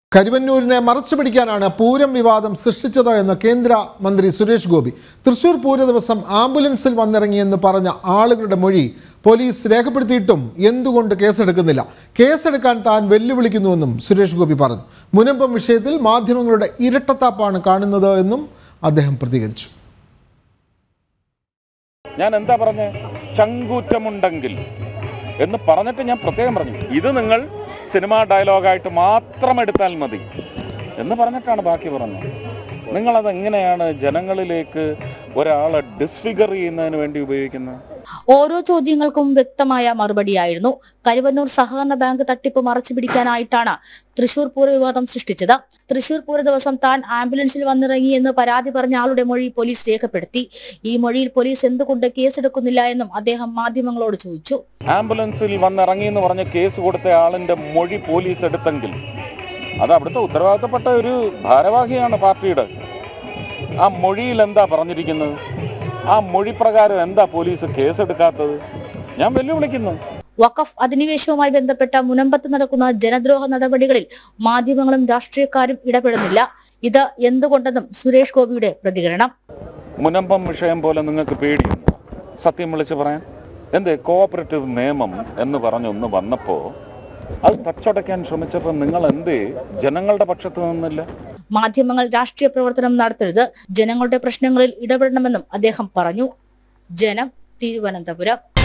കരുവന്നൂരിനെ മറച്ചു പിടിക്കാനാണ് പൂരം വിവാദം സൃഷ്ടിച്ചത് എന്ന് കേന്ദ്ര മന്ത്രി സുരേഷ് ഗോപി തൃശൂർ പൂര ദിവസം ആംബുലൻസിൽ വന്നിറങ്ങിയെന്ന് പറഞ്ഞ ആളുകളുടെ മൊഴി പോലീസ് രേഖപ്പെടുത്തിയിട്ടും എന്തുകൊണ്ട് കേസെടുക്കുന്നില്ല കേസെടുക്കാൻ താൻ വെല്ലുവിളിക്കുന്നുവെന്നും സുരേഷ് ഗോപി പറഞ്ഞു മുനമ്പം വിഷയത്തിൽ മാധ്യമങ്ങളുടെ ഇരട്ടത്താപ്പാണ് കാണുന്നത് എന്നും അദ്ദേഹം പ്രതികരിച്ചു ഞാൻ എന്താ പറഞ്ഞേ ചങ്കൂറ്റമുണ്ടെങ്കിൽ എന്ന് പറഞ്ഞിട്ട് ഞാൻ പ്രത്യേകം പറഞ്ഞു ഇത് നിങ്ങൾ സിനിമാ ഡയലോഗായിട്ട് മാത്രം എടുത്താൽ മതി എന്ന് പറഞ്ഞിട്ടാണ് ബാക്കി പറഞ്ഞത് നിങ്ങളത് എങ്ങനെയാണ് ജനങ്ങളിലേക്ക് ഒരാളെ ഡിസ്ഫിഗർ ചെയ്യുന്നതിന് വേണ്ടി ഉപയോഗിക്കുന്നത് ഓരോ ചോദ്യങ്ങൾക്കും വ്യക്തമായ മറുപടിയായിരുന്നു കരുവന്നൂർ സഹകരണ ബാങ്ക് തട്ടിപ്പ് മറച്ചു പിടിക്കാനായിട്ടാണ് തൃശൂർ പൂര വിവാദം സൃഷ്ടിച്ചത് തൃശൂർ പൂര ദിവസം താൻ ആംബുലൻസിൽ വന്നിറങ്ങി എന്ന് പരാതി പറഞ്ഞ ആളുടെ മൊഴി പോലീസ് രേഖപ്പെടുത്തി ഈ മൊഴിയിൽ പോലീസ് എന്തുകൊണ്ട് കേസെടുക്കുന്നില്ല എന്നും അദ്ദേഹം മാധ്യമങ്ങളോട് ചോദിച്ചു ആംബുലൻസിൽ വന്നിറങ്ങി എന്ന് പറഞ്ഞ് കേസ് കൊടുത്ത ആളിന്റെ മൊഴി പോലീസ് എടുത്തെങ്കിൽ അത് അവിടുത്തെ ഉത്തരവാദിത്തപ്പെട്ട ഒരു ഭാരവാഹിയാണ് പാർട്ടിയുടെ ആ മൊഴിയിൽ എന്താ പറഞ്ഞിരിക്കുന്നത് ആ മൊഴി പ്രകാരം എന്താ പോലീസ് കേസെടുക്കാത്തത് ഞാൻ വെല്ലുവിളിക്കുന്നു വഖഫ് അധിനിവേശവുമായി ബന്ധപ്പെട്ട മുനമ്പത്ത് നടക്കുന്ന ജനദ്രോഹ നടപടികളിൽ മാധ്യമങ്ങളും രാഷ്ട്രീയക്കാരും ഇടപെടുന്നില്ല ഇത് എന്തുകൊണ്ടെന്നും സുരേഷ് ഗോപിയുടെ പ്രതികരണം മുനമ്പം വിഷയം പോലെ നിങ്ങൾക്ക് പേടിയുണ്ടോ സത്യം വിളിച്ച് പറയാൻ എന്തേ കോഓപ്പറേറ്റീവ് നിയമം എന്ന് പറഞ്ഞൊന്ന് വന്നപ്പോ അത് തച്ചടയ്ക്കാൻ ശ്രമിച്ചപ്പോൾ നിങ്ങൾ എന്തേ ജനങ്ങളുടെ പക്ഷത്ത് നിന്നില്ല മാധ്യമങ്ങൾ രാഷ്ട്രീയ പ്രവർത്തനം നടത്തരുത് ജനങ്ങളുടെ പ്രശ്നങ്ങളിൽ ഇടപെടണമെന്നും അദ്ദേഹം പറഞ്ഞു ജനം തിരുവനന്തപുരം